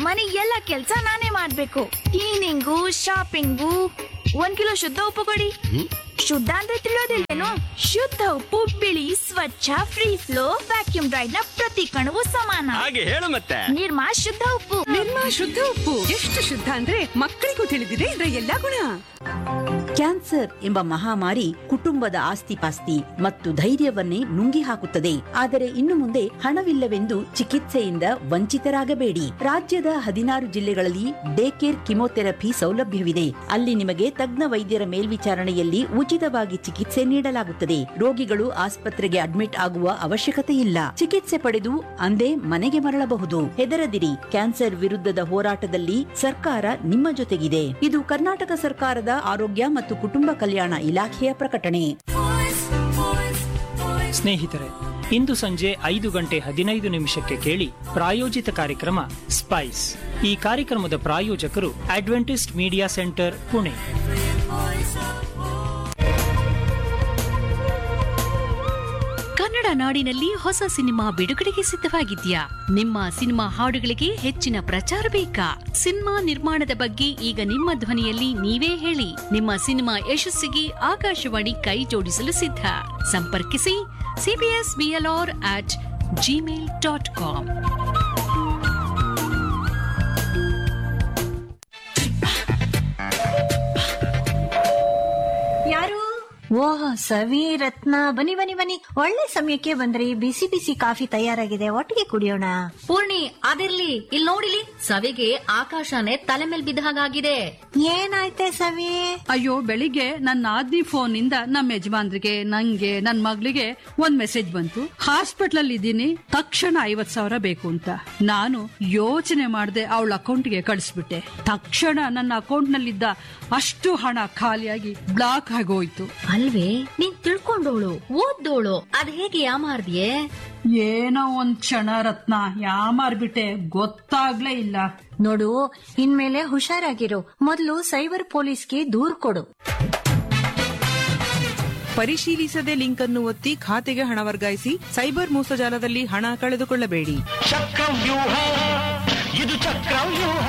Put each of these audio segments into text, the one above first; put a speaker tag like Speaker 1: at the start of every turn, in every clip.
Speaker 1: ಮನೆ ಎಲ್ಲ ಕೆಲ್ಸ ನಾನೇ ಮಾಡ್ಬೇಕು ಕ್ಲೀನಿಂಗು ಶಾಪಿಂಗು ಒಂದ್ ಕಿಲೋ ಶುದ್ಧ ಉಪ್ಪು ಕೊಡಿ ಶುದ್ಧ ಅಂದ್ರೆ ತಿಳಿಯೋದಿಲ್ವೇನು ಶುದ್ಧ ಉಪ್ಪು ಬಿಳಿ ಸ್ವಚ್ಛ ಫ್ರೀ ಫ್ಲೋ ವ್ಯಾಕ್ಯೂಮ್ ಡ್ರೈಡ್ ನ ಪ್ರತಿ ಕಣವು ಸಮಾನ
Speaker 2: ಹಾಗೆ ಹೇಳು ಮತ್ತೆ
Speaker 1: ನಿರ್ಮಾ ಶುದ್ಧ ಉಪ್ಪು
Speaker 3: ನಿರ್ಮಾ ಶುದ್ಧ ಉಪ್ಪು ಎಷ್ಟು ಶುದ್ಧ ಅಂದ್ರೆ ಮಕ್ಕಳಿಗೂ ತಿಳಿದಿದೆ ಇದರ ಎಲ್ಲಾ ಗುಣ
Speaker 4: ಕ್ಯಾನ್ಸರ್ ಎಂಬ ಮಹಾಮಾರಿ ಕುಟುಂಬದ ಆಸ್ತಿಪಾಸ್ತಿ ಮತ್ತು ಧೈರ್ಯವನ್ನೇ ನುಂಗಿ ಹಾಕುತ್ತದೆ ಆದರೆ ಇನ್ನು ಮುಂದೆ ಹಣವಿಲ್ಲವೆಂದು ಚಿಕಿತ್ಸೆಯಿಂದ ವಂಚಿತರಾಗಬೇಡಿ ರಾಜ್ಯದ ಹದಿನಾರು ಜಿಲ್ಲೆಗಳಲ್ಲಿ ಡೇ ಕೇರ್ ಕಿಮೋಥೆರಪಿ ಸೌಲಭ್ಯವಿದೆ ಅಲ್ಲಿ ನಿಮಗೆ ತಜ್ಞ ವೈದ್ಯರ ಮೇಲ್ವಿಚಾರಣೆಯಲ್ಲಿ ಉಚಿತವಾಗಿ ಚಿಕಿತ್ಸೆ ನೀಡಲಾಗುತ್ತದೆ ರೋಗಿಗಳು ಆಸ್ಪತ್ರೆಗೆ ಅಡ್ಮಿಟ್ ಆಗುವ ಅವಶ್ಯಕತೆ ಇಲ್ಲ ಚಿಕಿತ್ಸೆ ಪಡೆದು ಅಂದೇ ಮನೆಗೆ ಮರಳಬಹುದು ಹೆದರದಿರಿ ಕ್ಯಾನ್ಸರ್ ವಿರುದ್ಧದ ಹೋರಾಟದಲ್ಲಿ ಸರ್ಕಾರ ನಿಮ್ಮ ಜೊತೆಗಿದೆ ಇದು ಕರ್ನಾಟಕ ಸರ್ಕಾರದ ಆರೋಗ್ಯ ಮತ್ತು ಕುಟುಂಬ ಕಲ್ಯಾಣ ಇಲಾಖೆಯ ಪ್ರಕಟಣೆ
Speaker 5: ಸ್ನೇಹಿತರೆ ಇಂದು ಸಂಜೆ ಐದು ಗಂಟೆ ಹದಿನೈದು ನಿಮಿಷಕ್ಕೆ ಕೇಳಿ ಪ್ರಾಯೋಜಿತ ಕಾರ್ಯಕ್ರಮ ಸ್ಪೈಸ್ ಈ ಕಾರ್ಯಕ್ರಮದ ಪ್ರಾಯೋಜಕರು Adventist media centre Pune
Speaker 6: Kannada ನಾಡಿನಲ್ಲಿ ಹೊಸ ಸಿನಿಮಾ ಬಿಡುಗಡೆಗೆ ಸಿದ್ಧವಾಗಿದ್ಯಾ ನಿಮ್ಮ ಸಿನಿಮಾ ಹಾಡುಗಳಿಗೆ ಹೆಚ್ಚಿನ ಪ್ರಚಾರ ಬೇಕಾ ಸಿನಿಮಾ ನಿರ್ಮಾಣದ ಬಗ್ಗೆ ಈಗ ನಿಮ್ಮ ಧ್ವನಿಯಲ್ಲಿ ನೀವೇ ಹೇಳಿ ನಿಮ್ಮ ಸಿನಿಮಾ ಯಶಸ್ಸಿಗೆ ಆಕಾಶವಾಣಿ ಕೈ ಜೋಡಿಸಲು ಸಿದ್ಧ ಸಂಪರ್ಕಿಸಿ CBS BLR at Gmail dot com
Speaker 7: ಯಾರು ಓಹ್ ಸವಿ ರತ್ನ ಬನ್ನಿ ಬನ್ನಿ ಬನ್ನಿ ಒಳ್ಳೆ ಸಮಯಕ್ಕೆ ಬಂದ್ರಿ ಬಿಸಿ ಬಿಸಿ ಕಾಫಿ ತಯಾರಾಗಿದೆ ಒಟ್ಟಿಗೆ ಕುಡಿಯೋಣ
Speaker 8: ಪೂರ್ಣಿ ಅದಿರ್ಲಿ ಇಲ್ಲಿ ನೋಡಿಲಿ ಸವಿಗೆ ಆಕಾಶನೇ ತಲೆ ಮೇಲ್ ಬಿದ್ದ ಹಾಗಾಗಿದೆ
Speaker 7: ಏನಾಯ್ತೆ ಸವಿ
Speaker 9: ಅಯ್ಯೋ ಬೆಳಿಗ್ಗೆ ನನ್ನ ಆದ್ನಿ ಫೋನ್ ಇಂದ ನಮ್ಮ ಯಜಮಾನ್ರಿಗೆ ನಂಗೆ ನನ್ ಮಗಳಿಗೆ ಒಂದ್ ಮೆಸೇಜ್ ಬಂತು ಹಾಸ್ಪಿಟಲ್ ಅಲ್ಲಿ ಇದ್ದೀನಿ ತಕ್ಷಣ ಐವತ್ ಸಾವಿರ ಬೇಕು ಅಂತ ನಾನು ಯೋಚನೆ ಮಾಡದೆ ಅವಳ ಅಕೌಂಟ್ಗೆ ಕಳಿಸ್ಬಿಟ್ಟೆ ತಕ್ಷಣ ನನ್ನ ಅಕೌಂಟ್ ನಲ್ಲಿದ್ದ ಅಷ್ಟು ಹಣ ಖಾಲಿಯಾಗಿ ಬ್ಲಾಕ್ ಆಗೋಯ್ತು
Speaker 8: ಅಲ್ವೇ ನೀನ್ ತಿಳ್ಕೊಂಡೋಳು ಓದ್ದೋಳು ಅದ್ ಹೇಗೆ ಯಾಮಾರ್ದಿಯೇ
Speaker 9: ಏನೋ ಒಂದ್ ಕ್ಷಣ ರತ್ನ ಯಾಮಾರ್ಬಿಟ್ಟೆ ಗೊತ್ತಾಗ್ಲೇ ಇಲ್ಲ
Speaker 7: ನೋಡು ಇನ್ಮೇಲೆ ಹುಷಾರಾಗಿರು ಮೊದಲು ಸೈಬರ್ ಪೊಲೀಸ್ಗೆ ದೂರ್ ಕೊಡು
Speaker 3: ಪರಿಶೀಲಿಸದೆ ಲಿಂಕ್ ಅನ್ನು ಒತ್ತಿ ಖಾತೆಗೆ ಹಣ ವರ್ಗಾಯಿಸಿ ಸೈಬರ್ ಮೋಸಜಾಲದಲ್ಲಿ ಹಣ ಕಳೆದುಕೊಳ್ಳಬೇಡಿ
Speaker 2: ಚಕ್ರವ್ಯೂಹ ಇದು ಚಕ್ರವ್ಯೂಹ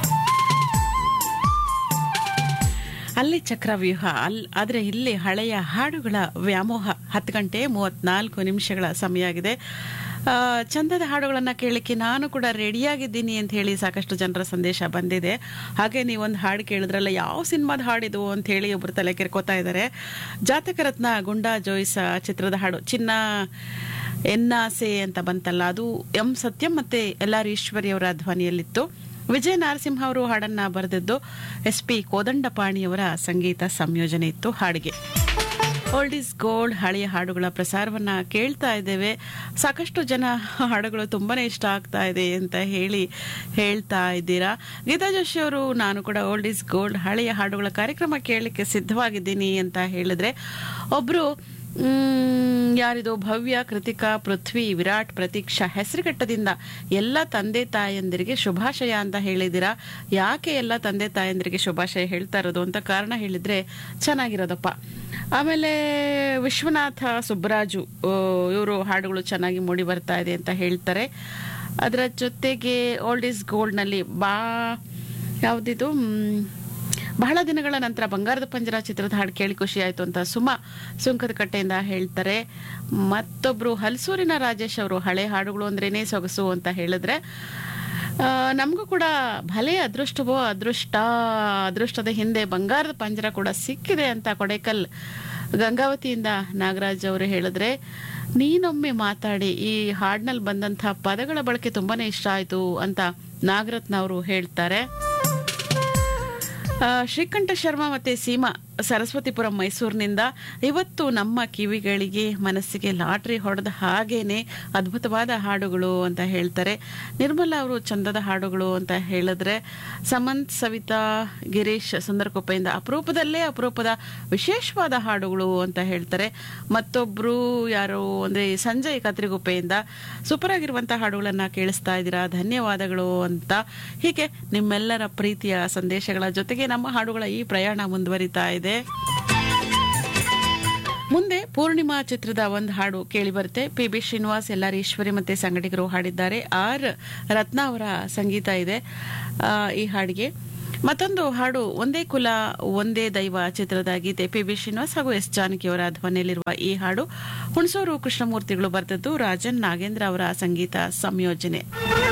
Speaker 10: ಅಲ್ಲಿ ಚಕ್ರವ್ಯೂಹ ಅಲ್ ಆದರೆ ಇಲ್ಲಿ ಹಳೆಯ ಹಾಡುಗಳ ವ್ಯಾಮೋಹ ಹತ್ತು ಗಂಟೆ ಮೂವತ್ನಾಲ್ಕು ನಿಮಿಷಗಳ ಸಮಯ ಆಗಿದೆ ಆ, ಚಂದದ ಹಾಡುಗಳನ್ನು ಕೇಳಲಿಕ್ಕೆ ನಾನು ಕೂಡ ರೆಡಿಯಾಗಿದ್ದೀನಿ ಅಂತ ಹೇಳಿ ಸಾಕಷ್ಟು ಜನರ ಸಂದೇಶ ಬಂದಿದೆ ಹಾಗೆ ನೀವೊಂದು ಹಾಡು ಕೇಳಿದ್ರಲ್ಲ ಯಾವ ಸಿನಿಮಾದ ಹಾಡಿದು ಅಂತ ಹೇಳಿ ಒಬ್ಬರು ತಲೆ ಕೆರ್ಕೋತಾ ಇದ್ದಾರೆ ಜಾತಕ ರತ್ನ ಗುಂಡಾ ಜೋಯಿಸ ಚಿತ್ರದ ಹಾಡು ಚಿನ್ನ ಎನ್ನಾಸೆ ಅಂತ ಬಂತಲ್ಲ ಅದು ಎಂ ಸತ್ಯಂ ಮತ್ತೆ ಎಲ್ ಆರ್ ಈಶ್ವರಿಯವರ ಧ್ವನಿಯಲ್ಲಿತ್ತು ವಿಜಯ ನರಸಿಂಹ ಅವರು ಹಾಡನ್ನ ಬರೆದಿದ್ದು ಎಸ್ ಪಿ ಕೋದಂಡಪಾಣಿಯವರ ಸಂಗೀತ ಸಂಯೋಜನೆ ಇತ್ತು ಹಾಡಿಗೆ ಓಲ್ಡ್ ಇಸ್ ಗೋಲ್ಡ್ ಹಳೆಯ ಹಾಡುಗಳ ಪ್ರಸಾರವನ್ನ ಕೇಳ್ತಾ ಇದ್ದೇವೆ ಸಾಕಷ್ಟು ಜನ ಹಾಡುಗಳು ತುಂಬಾನೇ ಇಷ್ಟ ಆಗ್ತಾ ಇದೆ ಅಂತ ಹೇಳಿ ಹೇಳ್ತಾ ಇದ್ದೀರಾ ಗೀತಾ ಜೋಶಿ ಅವರು ನಾನು ಕೂಡ ಓಲ್ಡ್ ಇಸ್ ಗೋಲ್ಡ್ ಹಳೆಯ ಹಾಡುಗಳ ಕಾರ್ಯಕ್ರಮ ಕೇಳಲಿಕ್ಕೆ ಸಿದ್ಧವಾಗಿದ್ದೀನಿ ಅಂತ ಹೇಳಿದ್ರೆ ಒಬ್ರು ಮ್, ಯಾರಿದು ಭವ್ಯ ಕೃತಿಕಾ ಪೃಥ್ವಿ ವಿರಾಟ್ ಪ್ರತೀಕ್ಷಾ ಹೆಸರುಘಟ್ಟದಿಂದ ಎಲ್ಲ ತಂದೆ ತಾಯಂದಿರಿಗೆ ಶುಭಾಶಯ ಅಂತ ಹೇಳಿದ್ದೀರಾ ಯಾಕೆ ಎಲ್ಲ ತಂದೆ ತಾಯಂದಿರಿಗೆ ಶುಭಾಶಯ ಹೇಳ್ತಾ ಇರೋದು ಅಂತ ಕಾರಣ ಹೇಳಿದ್ರೆ ಚೆನ್ನಾಗಿರೋದಪ್ಪ ಆಮೇಲೆ ವಿಶ್ವನಾಥ ಸುಬ್ಬರಾಜು ಇವರು ಹಾಡುಗಳು ಚೆನ್ನಾಗಿ ಮೂಡಿ ಬರ್ತಾ ಇದೆ ಅಂತ ಹೇಳ್ತಾರೆ ಅದರ ಜೊತೆಗೆ ಓಲ್ಡ್ ಇಸ್ ಗೋಲ್ಡ್ನಲ್ಲಿ ಬಾ ಯಾವುದಿದು ಮ್, ಬಹಳ ದಿನಗಳ ನಂತರ ಬಂಗಾರದ ಪಂಜರ ಚಿತ್ರದ ಹಾಡು ಕೇಳಿ ಖುಷಿ ಆಯ್ತು ಅಂತ ಸುಮಾ ಸುಂಕದ ಕಟ್ಟೆಯಿಂದ ಹೇಳ್ತಾರೆ ಮತ್ತೊಬ್ರು ಹಲಸೂರಿನ ರಾಜೇಶ್ ಅವರು ಹಳೆ ಹಾಡುಗಳು ಅಂದ್ರೇನೆ ಸೊಗಸು ಅಂತ ಹೇಳಿದ್ರೆ ಆ, ನಮಗೂ ಕೂಡ ಭಲೆ ಅದೃಷ್ಟವೋ ಅದೃಷ್ಟ ಅದೃಷ್ಟದ ಹಿಂದೆ ಬಂಗಾರದ ಪಂಜರ ಕೂಡ ಸಿಕ್ಕಿದೆ ಅಂತ ಕೊಡೇಕಲ್ ಗಂಗಾವತಿಯಿಂದ ನಾಗರಾಜ್ ಅವರು ಹೇಳಿದ್ರೆ ನೀನೊಮ್ಮೆ ಮಾತಾಡಿ ಈ ಹಾಡಿನಲ್ಲಿ ಬಂದಂಥ ಪದಗಳ ಬಳಕೆ ತುಂಬಾನೇ ಇಷ್ಟ ಆಯ್ತು ಅಂತ ನಾಗರತ್ನ ಅವರು ಹೇಳ್ತಾರೆ ಆ, ಶ್ರೀಕಂಠ ಶರ್ಮಾ ಮತ್ತೆ ಸೀಮಾ ಸರಸ್ವತಿಪುರಂ ಮೈಸೂರಿನಿಂದ ಇವತ್ತು ನಮ್ಮ ಕಿವಿಗಳಿಗೆ ಮನಸ್ಸಿಗೆ ಲಾಟ್ರಿ ಹೊಡೆದ ಹಾಗೇನೆ ಅದ್ಭುತವಾದ ಹಾಡುಗಳು ಅಂತ ಹೇಳ್ತಾರೆ ನಿರ್ಮಲಾ ಅವರು ಚಂದದ ಹಾಡುಗಳು ಅಂತ ಹೇಳಿದ್ರೆ ಸಮಂತ್ ಸವಿತಾ ಗಿರೀಶ್ ಸುಂದರಕೊಪ್ಪೆಯಿಂದ ಅಪರೂಪದಲ್ಲೇ ಅಪರೂಪದ ವಿಶೇಷವಾದ ಹಾಡುಗಳು ಅಂತ ಹೇಳ್ತಾರೆ ಮತ್ತೊಬ್ರು ಯಾರು ಅಂದ್ರೆ ಸಂಜಯ್ ಕತ್ರಿಗುಪ್ಪೆಯಿಂದ ಸೂಪರ್ ಆಗಿರುವಂತಹ ಹಾಡುಗಳನ್ನ ಕೇಳಿಸ್ತಾ ಇದ್ದೀರಾ ಧನ್ಯವಾದಗಳು ಅಂತ ಹೀಗೆ ನಿಮ್ಮೆಲ್ಲರ ಪ್ರೀತಿಯ ಸಂದೇಶಗಳ ಜೊತೆಗೆ ನಮ್ಮ ಹಾಡುಗಳ ಈ ಪ್ರಯಾಣ ಮುಂದುವರಿತಾ ಇದೆ ಮುಂದೆ ಪೂರ್ಣಿಮಾ ಚಿತ್ರದ ಒಂದು ಹಾಡು ಕೇಳಿ ಬರುತ್ತೆ ಪಿ ಬಿ ಶ್ರೀನಿವಾಸ್ ಎಲ್ಲಾರ್ ಈಶ್ವರಿ ಮತ್ತೆ ಸಂಗಡಿಗರು ಹಾಡಿದ್ದಾರೆ ಆರ್ ರತ್ನ ಅವರ ಸಂಗೀತ ಇದೆ ಆ, ಈ ಹಾಡಿಗೆ ಮತ್ತೊಂದು ಹಾಡು ಒಂದೇ ಕುಲ ಒಂದೇ ದೈವ ಚಿತ್ರದ ಗೀತೆ ಪಿ ಬಿ ಶ್ರೀನಿವಾಸ್ ಹಾಗೂ ಎಸ್ ಜಾನಕಿ ಅವರ ಧ್ವನಿಯಲ್ಲಿರುವ ಈ ಹಾಡು ಹುಣಸೂರು ಕೃಷ್ಣಮೂರ್ತಿಗಳು ಬರೆದದ್ದು ರಾಜನ್ ನಾಗೇಂದ್ರ ಅವರ ಸಂಗೀತ ಸಂಯೋಜನೆ